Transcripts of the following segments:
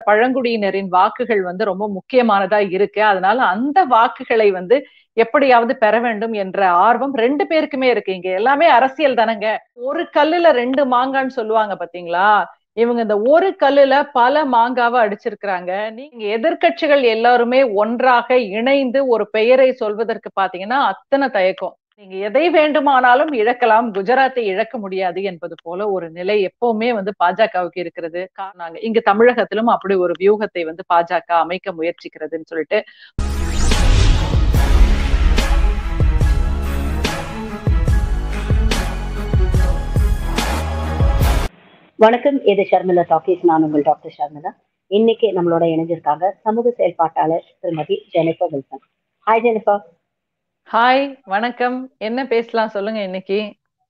பழங்குடியினரின் வாக்குகள் வந்து ரொம்ப முக்கியமானதா இருக்கு அதனால அந்த வாக்குகளை வந்து எப்படியாவது பெற வேண்டும் என்ற ஆர்வம் ரெண்டு பேருக்குமே இருக்கு இங்க எல்லாமே அரசியல் தானங்க ஒரு கல்லுல ரெண்டு மாங்கான்னு சொல்லுவாங்க பாத்தீங்களா இவங்க இந்த ஒரு கல்லுல பல மாங்காவை அடிச்சிருக்கிறாங்க நீங்க எதிர்கட்சிகள் எல்லாருமே ஒன்றாக இணைந்து ஒரு பெயரை சொல்வதற்கு பாத்தீங்கன்னா அத்தனை தயக்கம் நீங்க எதை வேண்டுமானாலும் இழக்கலாம் குஜராத்தை இழக்க முடியாது என்பது போல ஒரு நிலை எப்பவுமே வந்து பாஜகவுக்கு இருக்கிறது காரணாங்க இங்க தமிழகத்திலும் அப்படி ஒரு வியூகத்தை வந்து பாஜக அமைக்க முயற்சிக்கிறதுன்னு சொல்லிட்டு வணக்கம் இது ஷர்மிளா டாக்கீஸ் நான் உங்கள் டாக்டர் ஷர்மிளா இன்னைக்கு நம்மளோட இணைஞ்சிருக்காங்க சமூக செயல்பாட்டாளர் திருமதி Jennifer Wilson hi Jennifer hi வணக்கம் என்ன பேசலாம் சொல்லுங்க இன்னைக்கு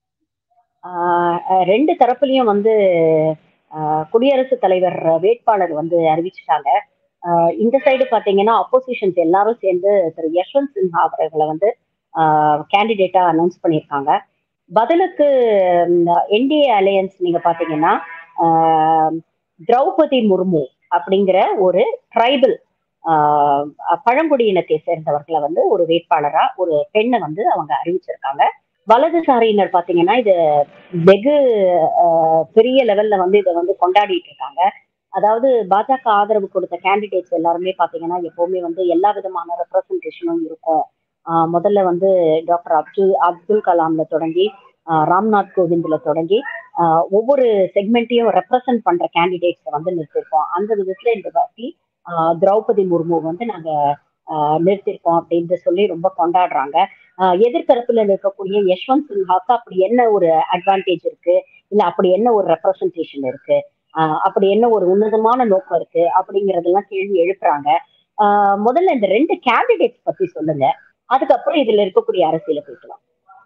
ரெண்டு தரப்புலயும் வந்து குடியரசுத் தலைவர் வேட்பாளர் வந்து அறிவிச்சிட்டாங்க இந்த சைடு பாத்தீங்கன்னா அப்போசிஷன்ஸ் எல்லாரும் சேர்ந்து திரு யஷ்வந்த் சின்ஹா அவர்களை வந்து கேண்டிடேட்டா அனௌன்ஸ் பண்ணியிருக்காங்க பதிலுக்கு என்டிஏ அலையன்ஸ் நீங்க பாத்தீங்கன்னா திரௌபதி முர்மு அப்படிங்கிற ஒரு ட்ரைபல் பழங்குடியினத்தை சேர்ந்தவர்களை வந்து ஒரு வேட்பாளரா ஒரு பெண்ணை வந்து அவங்க அறிவிச்சிருக்காங்க வலதுசாரியினர் பாத்தீங்கன்னா இது வெகு பெரிய லெவல்ல வந்து இதை வந்து கொண்டாடிட்டு இருக்காங்க அதாவது பாஜக ஆதரவு கொடுத்த கேண்டிடேட்ஸ் எல்லாருமே பாத்தீங்கன்னா எப்பவுமே வந்து எல்லா விதமான ரெப்ரசன்டேஷனும் இருக்கும் முதல்ல வந்து டாக்டர் அப்துல் அப்துல் கலாம்ல தொடங்கி ராம்நாத் கோவிந்த்ல தொடங்கி ஒவ்வொரு செக்மெண்ட்டையும் ரெப்ரசன்ட் பண்ற கேண்டிடேட்ஸை வந்து நிறுத்திருக்கோம் அந்த விதத்துல இந்த வாட்டி திரௌபதி முர்மு வந்து நாங்க நிறுத்திருக்கோம் அப்படின்னு சொல்லி ரொம்ப கொண்டாடுறாங்க எதிர்த்தரப்புல இருக்கக்கூடிய யஷ்வந்த் சின்ஹாக்கு அப்படி என்ன ஒரு அட்வான்டேஜ் இருக்கு இல்ல அப்படி என்ன ஒரு ரெப்ரசன்டேஷன் இருக்கு அப்படி என்ன ஒரு உன்னதமான நோக்கம் இருக்கு அப்படிங்கறதெல்லாம் கேள்வி எழுப்புறாங்க முதல்ல இந்த ரெண்டு கேண்டிடேட்ஸ் பத்தி சொல்லுங்க அதுக்கப்புறம் இதுல இருக்கக்கூடிய அரசியல போய்க்கலாம்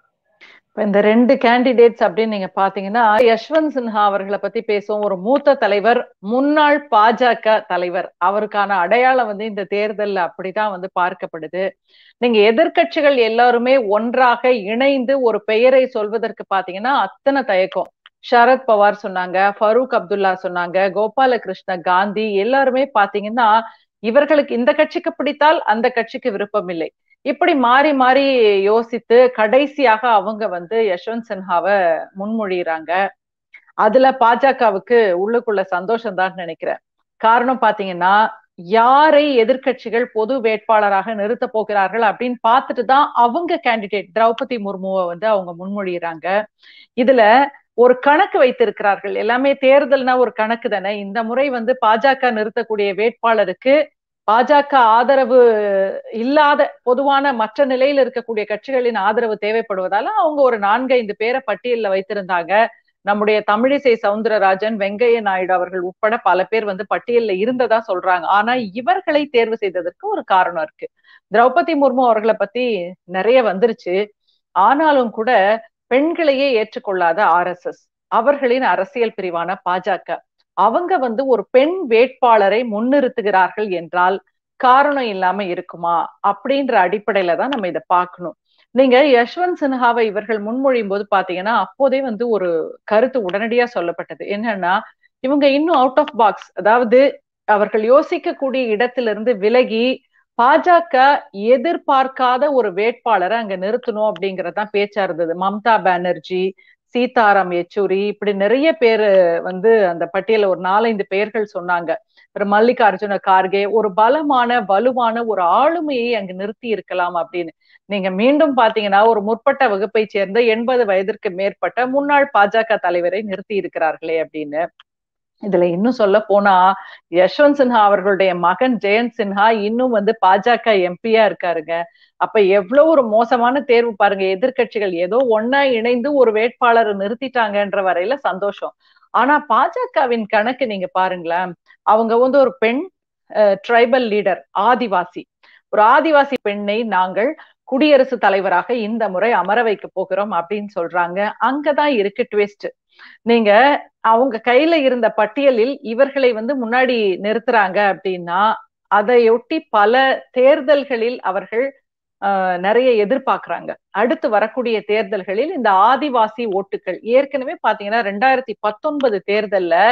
இப்ப இந்த ரெண்டு கேண்டிடேட்ஸ் அப்படின்னு நீங்க பாத்தீங்கன்னா யஷ்வந்த் சின்ஹா அவர்களை பத்தி பேசுவோம் ஒரு மூத்த தலைவர் முன்னாள் பாஜக தலைவர் அவருக்கான அடையாளம் வந்து இந்த தேர்தல்ல அப்படிதான் வந்து பார்க்கப்படுது நீங்க எதிர்கட்சிகள் எல்லாருமே ஒன்றாக இணைந்து ஒரு பெயரை சொல்வதற்கு பாத்தீங்கன்னா அத்தனை தயக்கம் சரத் பவார் சொன்னாங்க ஃபரூக் அப்துல்லா சொன்னாங்க கோபாலகிருஷ்ண காந்தி எல்லாருமே பாத்தீங்கன்னா இவர்களுக்கு இந்த கட்சிக்கு பிடித்தால் அந்த கட்சிக்கு விருப்பம் இல்லை இப்படி மாறி மாறி யோசித்து கடைசியாக அவங்க வந்து யஷ்வந்த் சின்ஹாவை முன்மொழிகிறாங்க அதுல பாஜகவுக்கு உள்ளுக்குள்ள சந்தோஷம் தான் நினைக்கிறேன் காரணம் பாத்தீங்கன்னா யாரை எதிர்கட்சிகள் பொது வேட்பாளராக நிறுத்த போகிறார்கள் அப்படின்னு பார்த்துட்டு தான் அவங்க கேண்டிடேட் திரௌபதி முர்முவை வந்து அவங்க முன்மொழிகிறாங்க இதுல ஒரு கணக்கு வைத்திருக்கிறார்கள் எல்லாமே தேர்தல்னா ஒரு கணக்கு தானே இந்த முறை வந்து பாஜக நிறுத்தக்கூடிய வேட்பாளருக்கு பாஜக ஆதரவு இல்லாத பொதுவான மற்ற நிலையில் இருக்கக்கூடிய கட்சிகளின் ஆதரவு தேவைப்படுவதால அவங்க ஒரு நான்கு ஐந்து பேரை பட்டியல்ல வைத்திருந்தாங்க நம்முடைய தமிழிசை சவுந்தரராஜன் வெங்கைய நாயுடு அவர்கள் உட்பட பல பேர் வந்து பட்டியல்ல இருந்ததா சொல்றாங்க ஆனா இவர்களை தேர்வு செய்ததற்கு ஒரு காரணம் இருக்கு திரௌபதி முர்மு அவர்களை பத்தி நிறைய வந்துருச்சு ஆனாலும் கூட பெண்களையே ஏற்றுக்கொள்ளாத ஆர் எஸ் எஸ் அவர்களின் அரசியல் பிரிவான பாஜக அவங்க வந்து ஒரு பெண் வேட்பாளரை முன்னிறுத்துகிறார்கள் என்றால் காரணம் இல்லாம இருக்குமா அப்படின்ற அடிப்படையில தான் நம்ம இதை பார்க்கணும் நீங்க யஷ்வந்த் சின்ஹாவை இவர்கள் முன்மொழியும் போது பாத்தீங்கன்னா அப்போதே வந்து ஒரு கருத்து உடனடியா சொல்லப்பட்டது என்னன்னா இவங்க இன்னும் அவுட் ஆஃப் பாக்ஸ் அதாவது அவர்கள் யோசிக்கக்கூடிய இடத்திலிருந்து விலகி பாஜக எதிர்பார்க்காத ஒரு வேட்பாளரை அங்க நிறுத்தணும் அப்படிங்கறதான் பேச்சா இருந்தது மம்தா பானர்ஜி சீதாராம் யெச்சூரி இப்படி நிறைய பேர் வந்து அந்த பட்டியல ஒரு நாலஞ்சு பெயர்கள் சொன்னாங்க ஒரு மல்லிகார்ஜுன கார்கே ஒரு பலமான வலுவான ஒரு ஆளுமையை அங்கு நிறுத்தி இருக்கலாம் அப்படின்னு நீங்க மீண்டும் பாத்தீங்கன்னா ஒரு முற்பட்ட வகுப்பை சேர்ந்த எண்பது வயதிற்கு மேற்பட்ட முன்னாள் பாஜக தலைவரை நிறுத்தி இருக்கிறார்களே அப்படின்னு இதுல இன்னும் சொல்ல போனா யஷ்வந்த் சின்ஹா அவர்களுடைய மகன் ஜெயந்த் சின்ஹா இன்னும் வந்து பாஜக எம்பியா இருக்காருங்க அப்ப எவ்வளவு ஒரு மோசமான தேர்வு பாருங்க எதிர்கட்சிகள் ஏதோ ஒன்னா இணைந்து ஒரு வேட்பாளரை நிறுத்திட்டாங்கன்ற வரையில சந்தோஷம் ஆனா பாஜகவின் கணக்கு நீங்க பாருங்களேன் அவங்க வந்து ஒரு பெண் ட்ரைபல் லீடர் ஆதிவாசி ஒரு ஆதிவாசி பெண்ணை நாங்கள் குடியரசுத் தலைவராக இந்த முறை அமர வைக்க போகிறோம் அப்படின்னு சொல்றாங்க அங்கதான் இருக்கு ட்விஸ்ட் நீங்க அவங்க கையில இருந்த பட்டியலில் இவர்களை வந்து முன்னாடி நிறுத்துறாங்க அப்படின்னா அதையொட்டி பல தேர்தல்களில் அவர்கள் நிறைய எதிர்பார்க்கிறாங்க அடுத்து வரக்கூடிய தேர்தல்களில் இந்த ஆதிவாசி ஓட்டுகள் ஏற்கனவே பாத்தீங்கன்னா ரெண்டாயிரத்தி பத்தொன்பது தேர்தல்ல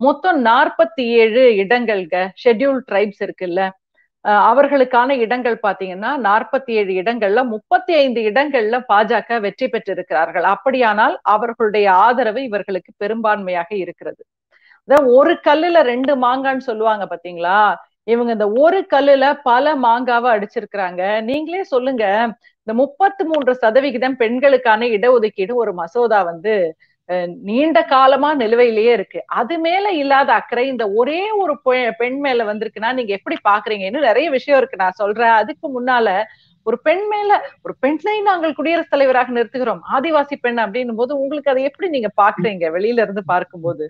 மொத்தம் நாற்பத்தி ஏழு இடங்கள்க ஷெட்யூல் ட்ரைப்ஸ் இருக்குல்ல அவர்களுக்கான இடங்கள் பாத்தீங்கன்னா நாற்பத்தி ஏழு இடங்கள்ல முப்பத்தி ஐந்து இடங்கள்ல பாஜக வெற்றி பெற்றிருக்கிறார்கள் அப்படியானால் அவர்களுடைய ஆதரவு இவர்களுக்கு பெரும்பான்மையாக இருக்கிறது அதாவது ஒரு கல்லுல ரெண்டு மாங்கான்னு சொல்லுவாங்க பாத்தீங்களா இவங்க இந்த ஒரு கல்லுல பல மாங்காவை அடிச்சிருக்கிறாங்க நீங்களே சொல்லுங்க இந்த முப்பத்தி மூன்று சதவிகிதம் பெண்களுக்கான இடஒதுக்கீடு ஒரு மசோதா வந்து நீண்ட காலமா நிலுவையிலேயே இருக்கு அது மேல இல்லாத அக்கறை இந்த ஒரே ஒரு பெண் மேல வந்திருக்குன்னா நீங்க எப்படி பாக்குறீங்க இன்னும் நிறைய விஷயம் இருக்கு நான் சொல்றேன் அதுக்கு முன்னால ஒரு பெண் மேல ஒரு பெண்ணை நாங்கள் குடியரசுத் தலைவராக நிறுத்துகிறோம் ஆதிவாசி பெண் அப்படின்னும் போது உங்களுக்கு அதை எப்படி நீங்க பாக்குறீங்க வெளியில இருந்து பார்க்கும்போது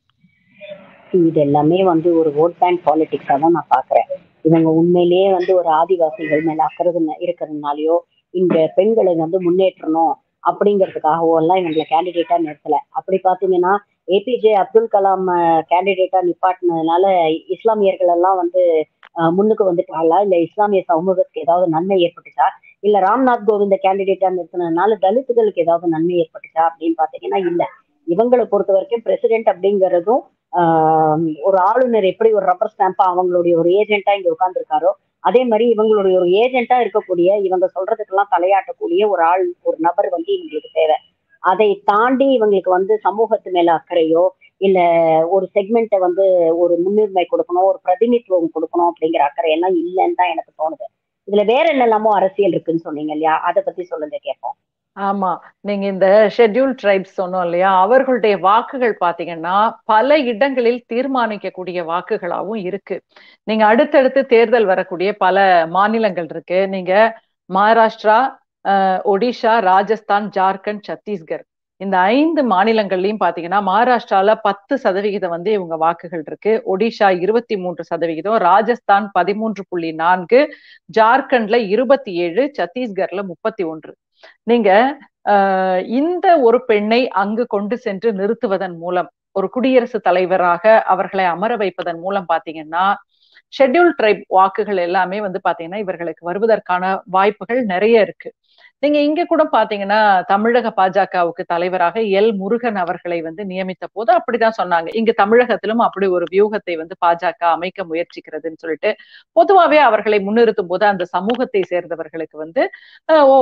இது எல்லாமே வந்து ஒரு ஓட் பேங்க் பாலிடிக்ஸா தான் நான் பாக்குறேன் இவங்க உண்மையிலேயே வந்து ஒரு ஆதிவாசிகள் மேல அக்கறை இருக்கிறதுனாலயோ இந்த பெண்களை வந்து முன்னேற்றணும் அப்படிங்கிறதுக்காகவோ எல்லாம் இவங்களை கேண்டிடேட்டா நிறுத்தல அப்படி பாத்தீங்கன்னா ஏபிஜே அப்துல் கலாம் கேண்டிடேட்டா நிப்பாட்டினதுனால இஸ்லாமியர்கள் எல்லாம் வந்து முன்னுக்கு வந்துட்டாங்களா இல்ல இஸ்லாமிய சமூகத்துக்கு ஏதாவது நன்மை ஏற்பட்டுச்சா இல்ல ராம்நாத் கோவிந்த கேண்டிடேட்டா நிறுத்தினதுனால தலித்துகளுக்கு ஏதாவது நன்மை ஏற்பட்டுச்சா அப்படின்னு பாத்தீங்கன்னா இல்ல இவங்களை பொறுத்த வரைக்கும் பிரசிடென்ட் அப்படிங்கிறதும் ஒரு ஆளுநர் எப்படி ஒரு ரப்பர் ஸ்டாம்பா அவங்களுடைய ஒரு ஏஜென்ட்டா இங்க உட்கார்ந்துருக்காரோ அதே மாதிரி இவங்களுடைய ஒரு ஏஜென்ட்டா இருக்கக்கூடிய இவங்க சொல்றதுக்கெல்லாம் தலையாட்டக்கூடிய ஒரு ஆள் ஒரு நபர் வந்து இவங்களுக்கு தேவை அதை தாண்டி இவங்களுக்கு வந்து சமூகத்து மேல அக்கறையோ இல்ல ஒரு செக்மெண்ட்டை வந்து ஒரு முன்னுரிமை கொடுக்கணும் ஒரு பிரதிநிதித்துவம் கொடுக்கணும் அப்படிங்கிற அக்கறை எல்லாம் இல்லைன்னு தான் எனக்கு தோணுது இதுல வேற என்னெல்லாமோ அரசியல் இருக்குன்னு சொன்னீங்க இல்லையா அதை பத்தி சொல்லுங்க கேட்போம் ஆமா நீங்க இந்த ஷெட்யூல் ட்ரைப்ஸ் சொன்னோம் இல்லையா அவர்களுடைய வாக்குகள் பாத்தீங்கன்னா பல இடங்களில் தீர்மானிக்கக்கூடிய வாக்குகளாகவும் இருக்கு நீங்க அடுத்தடுத்து தேர்தல் வரக்கூடிய பல மாநிலங்கள் இருக்கு நீங்க மகாராஷ்டிரா ஒடிஷா ராஜஸ்தான் ஜார்க்கண்ட் சத்தீஸ்கர் இந்த ஐந்து மாநிலங்கள்லயும் பாத்தீங்கன்னா மகாராஷ்டிரால பத்து சதவிகிதம் வந்து இவங்க வாக்குகள் இருக்கு ஒடிஷா இருபத்தி மூன்று சதவிகிதம் ராஜஸ்தான் பதிமூன்று புள்ளி நான்கு ஜார்க்கண்ட்ல இருபத்தி ஏழு சத்தீஸ்கர்ல முப்பத்தி ஒன்று நீங்க ஆஹ் இந்த ஒரு பெண்ணை அங்கு கொண்டு சென்று நிறுத்துவதன் மூலம் ஒரு குடியரசுத் தலைவராக அவர்களை அமர வைப்பதன் மூலம் பாத்தீங்கன்னா ஷெட்யூல் ட்ரைப் வாக்குகள் எல்லாமே வந்து பாத்தீங்கன்னா இவர்களுக்கு வருவதற்கான வாய்ப்புகள் நிறைய இருக்கு நீங்க இங்க கூட பாத்தீங்கன்னா தமிழக பாஜகவுக்கு தலைவராக எல் முருகன் அவர்களை வந்து நியமித்த போது அப்படிதான் சொன்னாங்க இங்க தமிழகத்திலும் அப்படி ஒரு வியூகத்தை வந்து பாஜக அமைக்க முயற்சிக்கிறதுன்னு சொல்லிட்டு பொதுவாவே அவர்களை முன்னிறுத்தும் போது அந்த சமூகத்தை சேர்ந்தவர்களுக்கு வந்து ஓ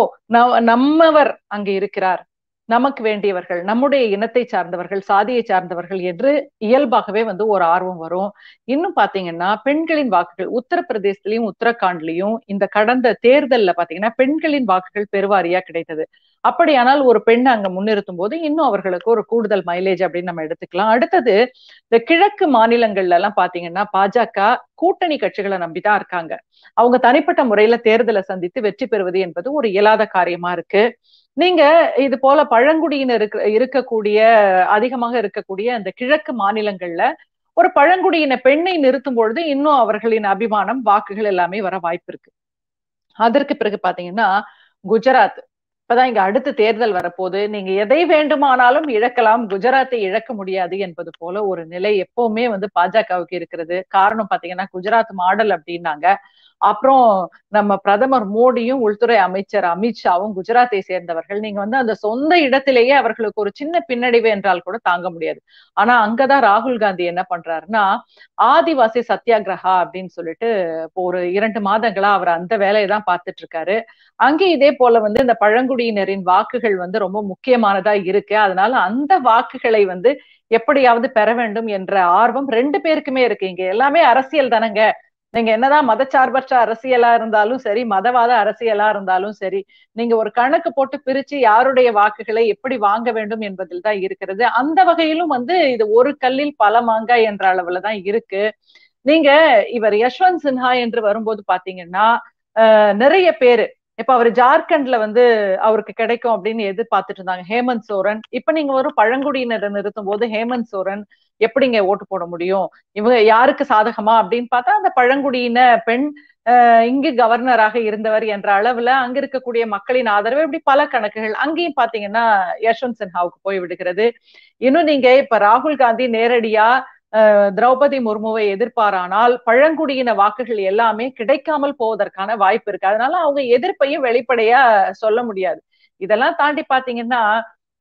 நம்மவர் அங்க இருக்கிறார் நமக்கு வேண்டியவர்கள் நம்முடைய இனத்தை சார்ந்தவர்கள் சாதியை சார்ந்தவர்கள் என்று இயல்பாகவே வந்து ஒரு ஆர்வம் வரும் இன்னும் பாத்தீங்கன்னா பெண்களின் வாக்குகள் உத்தரப்பிரதேசத்திலையும் உத்தரகாண்ட்லயும் இந்த கடந்த தேர்தல்ல பாத்தீங்கன்னா பெண்களின் வாக்குகள் பெருவாரியா கிடைத்தது அப்படியானால் ஒரு பெண் அங்க முன்னிறுத்தும் போது இன்னும் அவர்களுக்கு ஒரு கூடுதல் மைலேஜ் அப்படின்னு நம்ம எடுத்துக்கலாம் அடுத்தது இந்த கிழக்கு மாநிலங்கள்ல எல்லாம் பாத்தீங்கன்னா பாஜக கூட்டணி கட்சிகளை நம்பிதான் இருக்காங்க அவங்க தனிப்பட்ட முறையில தேர்தலை சந்தித்து வெற்றி பெறுவது என்பது ஒரு இயலாத காரியமா இருக்கு நீங்க இது போல பழங்குடியினர் இருக்க இருக்கக்கூடிய அதிகமாக இருக்கக்கூடிய அந்த கிழக்கு மாநிலங்கள்ல ஒரு பழங்குடியின பெண்ணை நிறுத்தும் பொழுது இன்னும் அவர்களின் அபிமானம் வாக்குகள் எல்லாமே வர வாய்ப்பு இருக்கு அதற்கு பிறகு பாத்தீங்கன்னா குஜராத் இப்பதான் இங்க அடுத்து தேர்தல் வரப்போது நீங்க எதை வேண்டுமானாலும் இழக்கலாம் குஜராத்தை இழக்க முடியாது என்பது போல ஒரு நிலை எப்பவுமே வந்து பாஜகவுக்கு இருக்கிறது காரணம் பாத்தீங்கன்னா குஜராத் மாடல் அப்படின்னாங்க அப்புறம் நம்ம பிரதமர் மோடியும் உள்துறை அமைச்சர் அமித்ஷாவும் குஜராத்தை சேர்ந்தவர்கள் நீங்க வந்து அந்த சொந்த இடத்திலேயே அவர்களுக்கு ஒரு சின்ன பின்னடைவு என்றால் கூட தாங்க முடியாது ஆனா அங்கதான் ராகுல் காந்தி என்ன பண்றாருன்னா ஆதிவாசி சத்தியாகிரகா அப்படின்னு சொல்லிட்டு இப்போ ஒரு இரண்டு மாதங்களா அவர் அந்த வேலையை தான் பார்த்துட்டு இருக்காரு அங்கே இதே போல வந்து இந்த பழங்குடியினரின் வாக்குகள் வந்து ரொம்ப முக்கியமானதா இருக்கு அதனால அந்த வாக்குகளை வந்து எப்படியாவது பெற வேண்டும் என்ற ஆர்வம் ரெண்டு பேருக்குமே இருக்கு இங்க எல்லாமே அரசியல் தானங்க நீங்க என்னதான் மதச்சார்பற்ற அரசியலா இருந்தாலும் சரி மதவாத அரசியலா இருந்தாலும் சரி நீங்க ஒரு கணக்கு போட்டு பிரிச்சு யாருடைய வாக்குகளை எப்படி வாங்க வேண்டும் என்பதில் தான் இருக்கிறது அந்த வகையிலும் வந்து இது ஒரு கல்லில் பல மாங்காய் என்ற அளவுல தான் இருக்கு நீங்க இவர் யஷ்வந்த் சின்ஹா என்று வரும்போது பாத்தீங்கன்னா நிறைய பேரு இப்ப அவர் ஜார்க்கண்ட்ல வந்து அவருக்கு கிடைக்கும் அப்படின்னு எதிர்பார்த்துட்டு இருந்தாங்க ஹேமந்த் சோரன் இப்ப நீங்க ஒரு பழங்குடியினரை நிறுத்தும் போது ஹேமந்த் சோரன் எப்படிங்க ஓட்டு போட முடியும் இவங்க யாருக்கு சாதகமா அப்படின்னு பார்த்தா அந்த பழங்குடியின பெண் இங்கு கவர்னராக இருந்தவர் என்ற அளவுல அங்க இருக்கக்கூடிய மக்களின் ஆதரவு இப்படி பல கணக்குகள் அங்கேயும் பாத்தீங்கன்னா யஷ்வந்த் சின்ஹாவுக்கு போய் விடுகிறது இன்னும் நீங்க இப்ப ராகுல் காந்தி நேரடியா திரௌபதி முர்முவை எதிர்ப்பாரானால் பழங்குடியின வாக்குகள் எல்லாமே கிடைக்காமல் போவதற்கான வாய்ப்பு இருக்கு அதனால அவங்க எதிர்ப்பையும் வெளிப்படையா சொல்ல முடியாது இதெல்லாம் தாண்டி பாத்தீங்கன்னா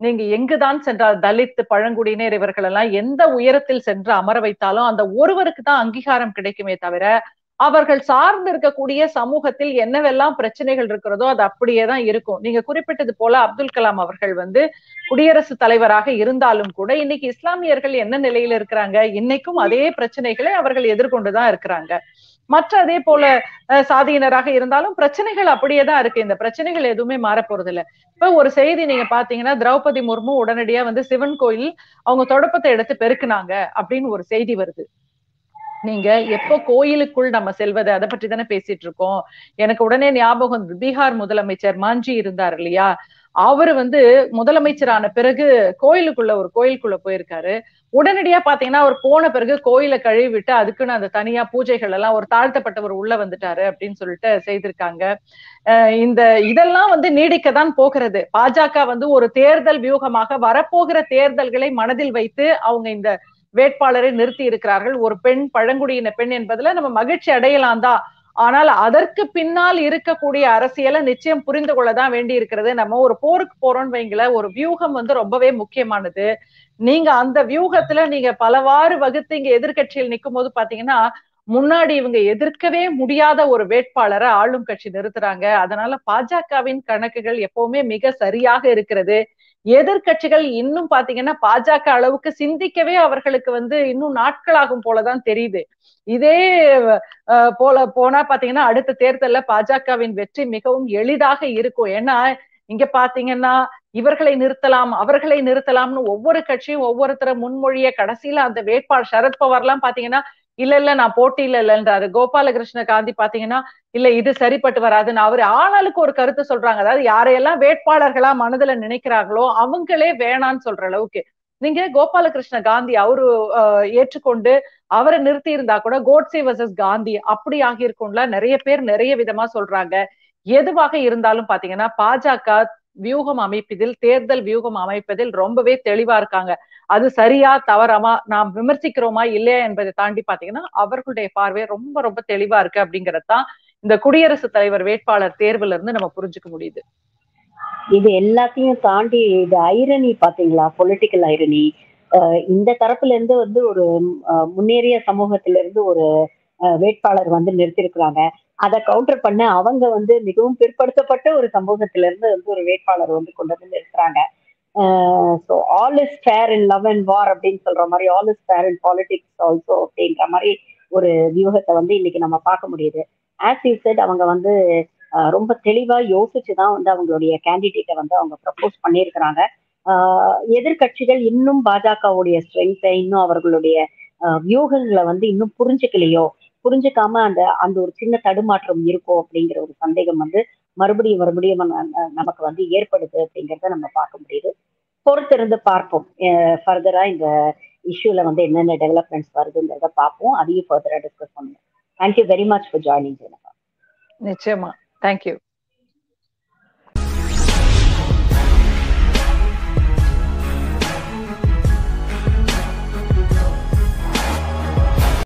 நீங்க எங்குதான் சென்றால் தலித் பழங்குடியினர் இவர்கள் எல்லாம் எந்த உயரத்தில் சென்று அமர வைத்தாலும் அந்த ஒருவருக்கு தான் அங்கீகாரம் கிடைக்குமே தவிர அவர்கள் சார்ந்து இருக்கக்கூடிய சமூகத்தில் என்னவெல்லாம் பிரச்சனைகள் இருக்கிறதோ அது அப்படியே தான் இருக்கும் நீங்க குறிப்பிட்டது போல அப்துல் கலாம் அவர்கள் வந்து குடியரசுத் தலைவராக இருந்தாலும் கூட இன்னைக்கு இஸ்லாமியர்கள் என்ன நிலையில இருக்கிறாங்க இன்னைக்கும் அதே பிரச்சனைகளை அவர்கள் எதிர்கொண்டுதான் இருக்கிறாங்க மற்ற அதே போல சாதியினராக இருந்தாலும் பிரச்சனைகள் அப்படியே தான் இருக்கு இந்த பிரச்சனைகள் எதுவுமே மாற போறது இல்ல இப்ப ஒரு செய்தி நீங்க பாத்தீங்கன்னா திரௌபதி முர்மு உடனடியா வந்து சிவன் கோயில் அவங்க தொடப்பத்தை எடுத்து பெருக்குனாங்க அப்படின்னு ஒரு செய்தி வருது நீங்க எப்போ கோயிலுக்குள் நம்ம செல்வது அதை பற்றி தானே பேசிட்டு இருக்கோம் எனக்கு உடனே ஞாபகம் பீகார் முதலமைச்சர் மாஞ்சி இருந்தார் இல்லையா அவரு வந்து முதலமைச்சரான பிறகு கோயிலுக்குள்ள ஒரு கோயிலுக்குள்ள போயிருக்காரு உடனடியா பாத்தீங்கன்னா அவர் போன பிறகு கோயிலை கழுவி விட்டு அதுக்குன்னு அந்த தனியா பூஜைகள் எல்லாம் ஒரு தாழ்த்தப்பட்டவர் உள்ள வந்துட்டாரு அப்படின்னு சொல்லிட்டு செய்திருக்காங்க இந்த இதெல்லாம் வந்து நீடிக்கத்தான் போகிறது பாஜக வந்து ஒரு தேர்தல் வியூகமாக வரப்போகிற தேர்தல்களை மனதில் வைத்து அவங்க இந்த வேட்பாளரை நிறுத்தி இருக்கிறார்கள் ஒரு பெண் பழங்குடியின பெண் என்பதுல நம்ம மகிழ்ச்சி அடையலாம் தான் ஆனால் அதற்கு பின்னால் இருக்கக்கூடிய அரசியலை நிச்சயம் புரிந்து கொள்ளதான் வேண்டி இருக்கிறது நம்ம ஒரு போருக்கு போறோம்னு வைங்கள ஒரு வியூகம் வந்து ரொம்பவே முக்கியமானது நீங்க அந்த வியூகத்துல நீங்க பலவாறு வகுத்து இங்க எதிர்கட்சியில் நிற்கும் போது பாத்தீங்கன்னா முன்னாடி இவங்க எதிர்க்கவே முடியாத ஒரு வேட்பாளரை ஆளும் கட்சி நிறுத்துறாங்க அதனால பாஜகவின் கணக்குகள் எப்பவுமே மிக சரியாக இருக்கிறது எதிர்கட்சிகள் இன்னும் பாத்தீங்கன்னா பாஜக அளவுக்கு சிந்திக்கவே அவர்களுக்கு வந்து இன்னும் நாட்களாகும் போலதான் தெரியுது இதே போல போனா பாத்தீங்கன்னா அடுத்த தேர்தல்ல பாஜகவின் வெற்றி மிகவும் எளிதாக இருக்கும் ஏன்னா இங்க பாத்தீங்கன்னா இவர்களை நிறுத்தலாம் அவர்களை நிறுத்தலாம்னு ஒவ்வொரு கட்சியும் ஒவ்வொருத்தர முன்மொழிய கடைசியில அந்த வேட்பாளர் சரத்பவார் எல்லாம் பாத்தீங்கன்னா இல்ல இல்ல நான் போட்டியில இல்லைன்றாரு கோபாலகிருஷ்ண காந்தி பாத்தீங்கன்னா இல்ல இது சரிப்பட்டு வராதுன்னு அவரு ஆளாளுக்கு ஒரு கருத்து சொல்றாங்க அதாவது யாரையெல்லாம் வேட்பாளர்களா மனதுல நினைக்கிறாங்களோ அவங்களே வேணான்னு சொல்ற அளவுக்கு நீங்க கோபாலகிருஷ்ண காந்தி அவரு ஏற்றுக்கொண்டு அவரை நிறுத்தி இருந்தா கூட கோட்ஸே வர்சஸ் காந்தி அப்படி ஆகியிருக்கும்ல நிறைய பேர் நிறைய விதமா சொல்றாங்க எதுவாக இருந்தாலும் பாத்தீங்கன்னா பாஜக வியூகம் அமைப்பதில் தேர்தல் வியூகம் அமைப்பதில் ரொம்பவே தெளிவா இருக்காங்க அது சரியா தவறாமா நாம் விமர்சிக்கிறோமா இல்லையா என்பதை தாண்டி பாத்தீங்கன்னா அவர்களுடைய பார்வை ரொம்ப ரொம்ப தெளிவா இருக்கு அப்படிங்கறதுதான் இந்த குடியரசுத் தலைவர் வேட்பாளர் தேர்வுல இருந்து நம்ம புரிஞ்சுக்க முடியுது இது எல்லாத்தையும் தாண்டி இது ஐரணி பாத்தீங்களா பொலிட்டிக்கல் ஐரணி இந்த தரப்புல இருந்து வந்து ஒரு முன்னேறிய சமூகத்தில இருந்து ஒரு வேட்பாளர் வந்து நிறுத்திருக்கிறாங்க அதை கவுண்டர் பண்ண அவங்க வந்து மிகவும் பிற்படுத்தப்பட்ட ஒரு சமூகத்தில இருந்து வந்து ஒரு வேட்பாளர் வந்து கொண்டு வந்து நிறுத்துறாங்க so all is fair in love and war அப்படின்னு சொல்ற மாதிரி all is fair in politics also அப்படின்ற மாதிரி ஒரு வியூகத்தை வந்து இன்னைக்கு நம்ம பார்க்க முடியுது ஆஸ் யூ செட் அவங்க வந்து ரொம்ப தெளிவா யோசிச்சு தான் வந்து அவங்களுடைய கேண்டிடேட்டை வந்து அவங்க ப்ரப்போஸ் பண்ணியிருக்கிறாங்க எதிர்கட்சிகள் இன்னும் பாஜகவுடைய ஸ்ட்ரென்த்தை இன்னும் அவர்களுடைய வியூகங்களை வந்து இன்னும் புரிஞ்சுக்கலையோ புரிஞ்சுக்காம அந்த அந்த ஒரு சின்ன தடுமாற்றம் இருக்கும் அப்படிங்கிற ஒரு சந்தேகம் வந்து மறுபடியும் மறுபடியும் நமக்கு வந்து ஏற்படுது அப்படிங்கிறத நம்ம பார்க்க முடியுது பொறுத்திருந்து பார்ப்போம் ஃபர்தரா இந்த இஷ்யூல வந்து என்னென்ன டெவலப்மெண்ட்ஸ் வருதுங்கிறத பார்ப்போம் அதையும் ஃபர்தரா டிஸ்கஸ் பண்ணுவோம் thank you very much for joining நிச்சயமா தேங்க்யூ